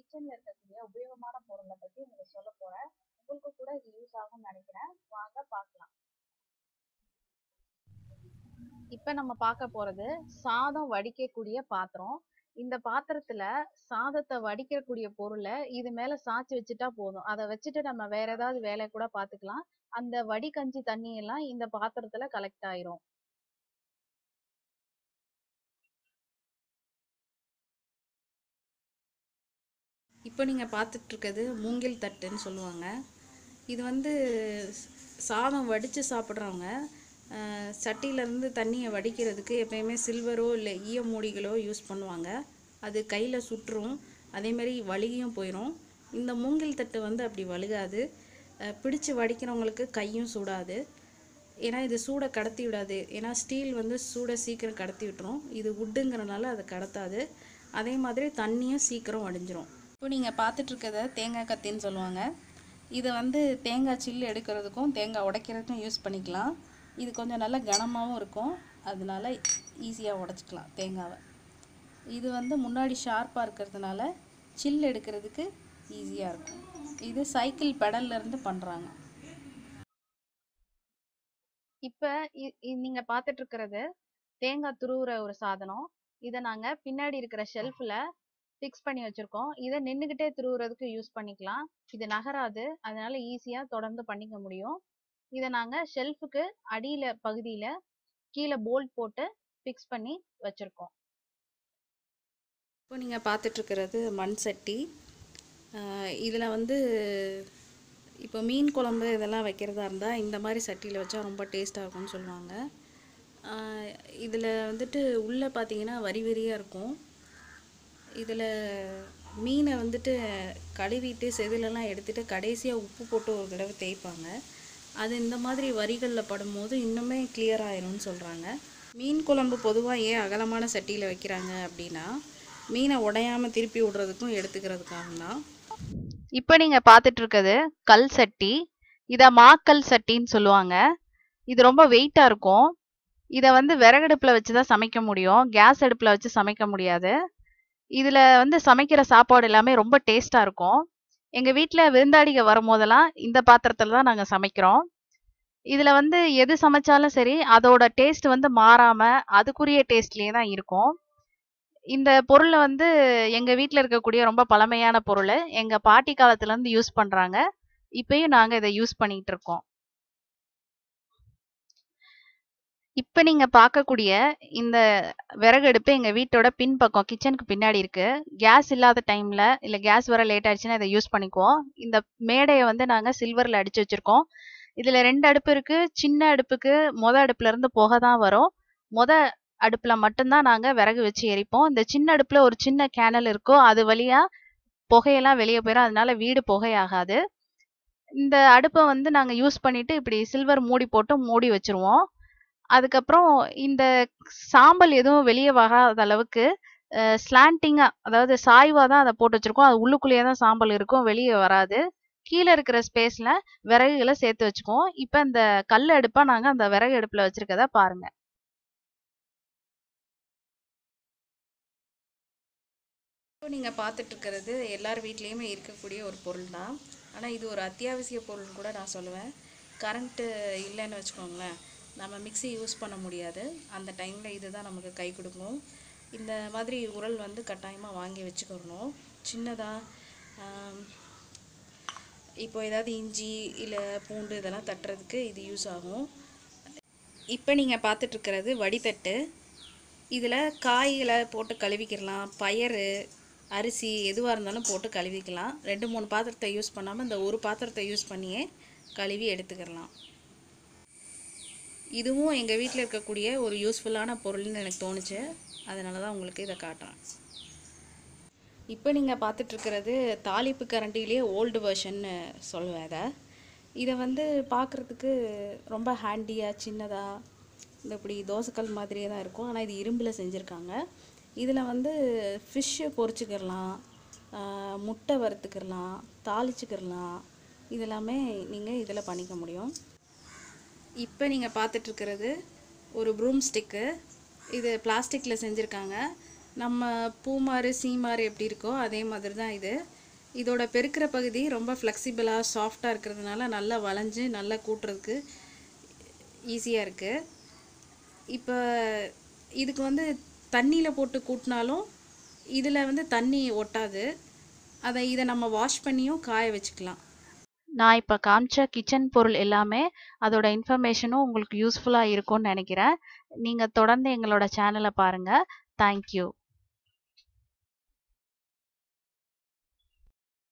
கிச்சன்ல இருக்கக்கூடிய உபயோகமான பொருளை பத்தி உங்களுக்கு சொல்ல போறேன் உங்களுக்கு கூட இது யூஸ் ஆகும்னு நினைக்கிறேன் வாங்க பார்க்கலாம் இப்ப நம்ம பார்க்க போறது சாதம் வடிக்கக்கூடிய பாத்திரம் இந்த பாத்திரத்துல சாதத்தை வடிக்கக்கூடிய பொருளை இது மேல சாய்ச்சி வச்சுட்டா போதும் அதை வச்சுட்டு நம்ம வேற ஏதாவது வேலை கூட பார்த்துக்கலாம் அந்த வடிகஞ்சி தண்ணி எல்லாம் இந்த பாத்திரத்துல கலெக்ட் ஆயிரும் இப்போ நீங்கள் பார்த்துட்ருக்கிறது மூங்கில் தட்டுன்னு சொல்லுவாங்க இது வந்து ஸ்- சாதம் வடித்து சாப்பிட்றவங்க சட்டியிலேருந்து தண்ணியை வடிக்கிறதுக்கு எப்பயுமே சில்வரோ இல்லை ஈய மூடிகளோ யூஸ் பண்ணுவாங்க அது கையில் சுற்றும் அதேமாரி வழுகியும் போயிடும் இந்த மூங்கில் தட்டு வந்து அப்படி வழுகாது அஹ், பிடிச்சு வடிக்கிறவங்களுக்கு கையும் சுடாது ஏன்னா இது சூடை கடத்தி விடாது ஏன்னா ஸ்டீல் வந்து சூடை சீக்கிரம் கடத்தி விட்டுரும் இது உட்டுங்கிறனால அதை கடத்தாது அதே மாதிரி தண்ணியும் சீக்கிரம் வடிஞ்சிரும் இப்போ நீங்கள் பார்த்துட்ருக்கத தேங்காய் கத்தின்னு சொல்லுவாங்க இதை வந்து தேங்காய் சில்லு எடுக்கிறதுக்கும் தேங்காய் உடைக்கிறதுக்கும் யூஸ் பண்ணிக்கலாம் இது கொஞ்சம் நல்ல கனமாகவும் இருக்கும் அதனால ஈஸியாக உடச்சிக்கலாம் தேங்காவை இது வந்து முன்னாடி ஷார்ப்பாக இருக்கிறதுனால சில் எடுக்கிறதுக்கு ஈஸியாக இருக்கும் இது சைக்கிள் பெடல்ல இருந்து பண்ணுறாங்க இப்ப இ- இ- நீங்க பார்த்துட்டு இருக்கிறது தேங்காய் துருவுற ஒரு சாதனம் இதை நாங்க பின்னாடி இருக்கிற ஷெல்ஃப்ல ஃபிக்ஸ் பண்ணி வச்சிருக்கோம் இதை நின்னுகிட்டே துருவுறதுக்கு யூஸ் பண்ணிக்கலாம் இது நகராது அதனால ஈஸியா தொடர்ந்து பண்ணிக்க முடியும் இதை நாங்க ஷெல்ஃபுக்கு அடியில பகுதியில கீழே போல்ட் போட்டு ஃபிக்ஸ் பண்ணி வச்சிருக்கோம் இப்போ நீங்கள் பார்த்துட்ருக்கிறது மண் சட்டி இதில் வந்து இப்போ மீன் குழம்பு இதெல்லாம் வைக்கிறதா இருந்தால் இந்த மாதிரி சட்டியில் வச்சா ரொம்ப டேஸ்ட்டாக இருக்கும்னு சொல்லுவாங்க இதில் வந்துட்டு உள்ளே பார்த்தீங்கன்னா வரி வரியாக இருக்கும் இதில் மீனை வந்துட்டு கழுவிட்டு செதிலெல்லாம் எடுத்துட்டு கடைசியாக உப்பு போட்டு ஒரு தடவை தேய்ப்பாங்க அது இந்த மாதிரி வரிகளில் படும்போது இன்னுமே clear ஆயிரும்னு சொல்கிறாங்க மீன் குழம்பு பொதுவாக ஏன் அகலமான சட்டியில் வைக்கிறாங்க அப்படின்னா மீனை உடையாம திருப்பி விடுறதுக்கும் எடுத்துக்கிறதுக்காக தான் இப்ப நீங்க பார்த்துட்டு இருக்கிறது கல் சட்டி இத மாக்கல் சட்டின்னு சொல்லுவாங்க இது ரொம்ப வெயிட்டா இருக்கும் இத வந்து விறகடுப்புல வச்சுதான் சமைக்க முடியும் கேஸ் அடுப்புல வச்சு சமைக்க முடியாது இதுல வந்து சமைக்கிற சாப்பாடு எல்லாமே ரொம்ப டேஸ்டா இருக்கும் எங்க வீட்ல விருந்தாளிக வரும்போதெல்லாம் இந்த பாத்திரத்துல தான் நாங்க சமைக்கிறோம் இதுல வந்து எது சமைச்சாலும் சரி அதோட டேஸ்ட் வந்து மாறாம அதுக்குரிய டேஸ்ட்லயே தான் இருக்கும் இந்த பொருள் வந்து எங்க வீட்ல இருக்கக்கூடிய ரொம்ப பழமையான பொருள் எங்க பாட்டி காலத்துல இருந்து யூஸ் பண்றாங்க இப்பயும் நாங்க இதை யூஸ் பண்ணிட்டு இருக்கோம் இப்ப நீங்க பார்க்கக்கூடிய இந்த விறகடுப்பு எங்க வீட்டோட பின்பக்கம் கிச்சனுக்கு பின்னாடி இருக்கு கேஸ் இல்லாத டைம்ல இல்ல கேஸ் வர லேட் ஆயிடுச்சுன்னா இதை யூஸ் பண்ணிக்குவோம் இந்த மேடையை வந்து நாங்க சில்வர்ல அடிச்சு வச்சிருக்கோம் இதுல ரெண்டு அடுப்பு இருக்கு சின்ன அடுப்புக்கு மொத அடுப்புல இருந்து புகை தான் வரும் மொத அடுப்புல மட்டும்தான் நாங்க விறகு வச்சு எரிப்போம் இந்த சின்ன அடுப்புல ஒரு சின்ன கேனல் இருக்கும் அது வழியா புகையெல்லாம் வெளியே போயிடும் அதனால வீடு புகையாகாது இந்த அடுப்பை வந்து நாங்க யூஸ் பண்ணிட்டு இப்படி சில்வர் மூடி போட்டு மூடி வச்சிருவோம் அதுக்கப்புறம் இந்த சாம்பல் எதுவும் வெளியே வராத அளவுக்கு ஸ்லாண்டிங்கா அதாவது சாய்வா தான் அதை போட்டு வச்சிருக்கோம் அது உள்ளுக்குள்ளேயே தான் சாம்பல் இருக்கும் வெளியே வராது கீழே இருக்கிற ஸ்பேஸ்ல விறகுகளை சேர்த்து வச்சுக்குவோம் இப்ப இந்த கல் அடுப்பா நாங்க அந்த விறகு அடுப்புல வச்சிருக்கத பாருங்க இப்போ நீங்கள் பார்த்துட்ருக்கிறது எல்லார் வீட்லேயுமே இருக்கக்கூடிய ஒரு பொருள் தான் ஆனால் இது ஒரு அத்தியாவசிய பொருள் கூட நான் சொல்லுவேன் கரண்ட்டு இல்லைன்னு வச்சுக்கோங்களேன் நம்ம மிக்ஸி யூஸ் பண்ண முடியாது அந்த டைமில் இதுதான் நமக்கு கை கொடுக்கும் இந்த மாதிரி உரல் வந்து கட்டாயமாக வாங்கி வச்சுக்கணும் சின்னதாக இப்போ ஏதாவது இஞ்சி இல்லை பூண்டு இதெல்லாம் தட்டுறதுக்கு இது யூஸ் ஆகும் இப்போ நீங்கள் பார்த்துட்ருக்கிறது வடித்தட்டு இதில் காய்களை போட்டு கழுவிக்கிடலாம் பயறு அரிசி எதுவாக இருந்தாலும் போட்டு கழுவிக்கலாம் ரெண்டு மூணு பாத்திரத்தை யூஸ் பண்ணாமல் இந்த ஒரு பாத்திரத்தை யூஸ் பண்ணியே கழுவி எடுத்துக்கிடலாம் இதுவும் எங்கள் வீட்டில் இருக்கக்கூடிய ஒரு யூஸ்ஃபுல்லான பொருள்னு எனக்கு தோணுச்சு அதனால தான் உங்களுக்கு இதை காட்டுறேன் இப்போ நீங்கள் பார்த்துட்ருக்கிறது தாளிப்பு கரண்டிலேயே ஓல்டு வெர்ஷன்னு சொல்லுவேன் இதை இதை வந்து பார்க்குறதுக்கு ரொம்ப ஹேண்டியாக சின்னதாக இந்த இப்படி தோசைக்கல் மாதிரியே தான் இருக்கும் ஆனால் இது இரும்பில் செஞ்சுருக்காங்க இதில் வந்து ஃபிஷ்ஷு பொரிச்சுக்கிடலாம் ஆஹ் முட்டை வறுத்துக்கிடலாம் தாளிச்சுக்கிடலாம் இதெல்லாமே நீங்கள் இதில் பண்ணிக்க முடியும் இப்போ நீங்கள் பார்த்துட்ருக்கிறது ஒரு ப்ரூம் ஸ்டிக்கு இது பிளாஸ்டிக்கில் செஞ்சுருக்காங்க நம்ம பூமாறு சீமாறு எப்படி இருக்கோ அதே மாதிரி தான் இது இதோட பெருக்கிற பகுதி ரொம்ப ஃப்ளெக்சிபிளாக சாஃப்டாக இருக்கிறதுனால நல்லா வளைஞ்சு நல்லா கூட்டுறதுக்கு ஈஸியாக இருக்குது இப்போ இதுக்கு வந்து தண்ணியில் போட்டு கூட்டினாலும் இதில் வந்து தண்ணி ஒட்டாது அதை இதை நம்ம வாஷ் பண்ணியும் காய வச்சுக்கலாம் நான் இப்போ காமிச்ச கிச்சன் பொருள் எல்லாமே அதோட இன்ஃபர்மேஷனும் உங்களுக்கு யூஸ்ஃபுல்லாக இருக்கும்னு நினைக்கிறேன் நீங்கள் தொடர்ந்து எங்களோட சேனலை பாருங்கள் தேங்க்யூ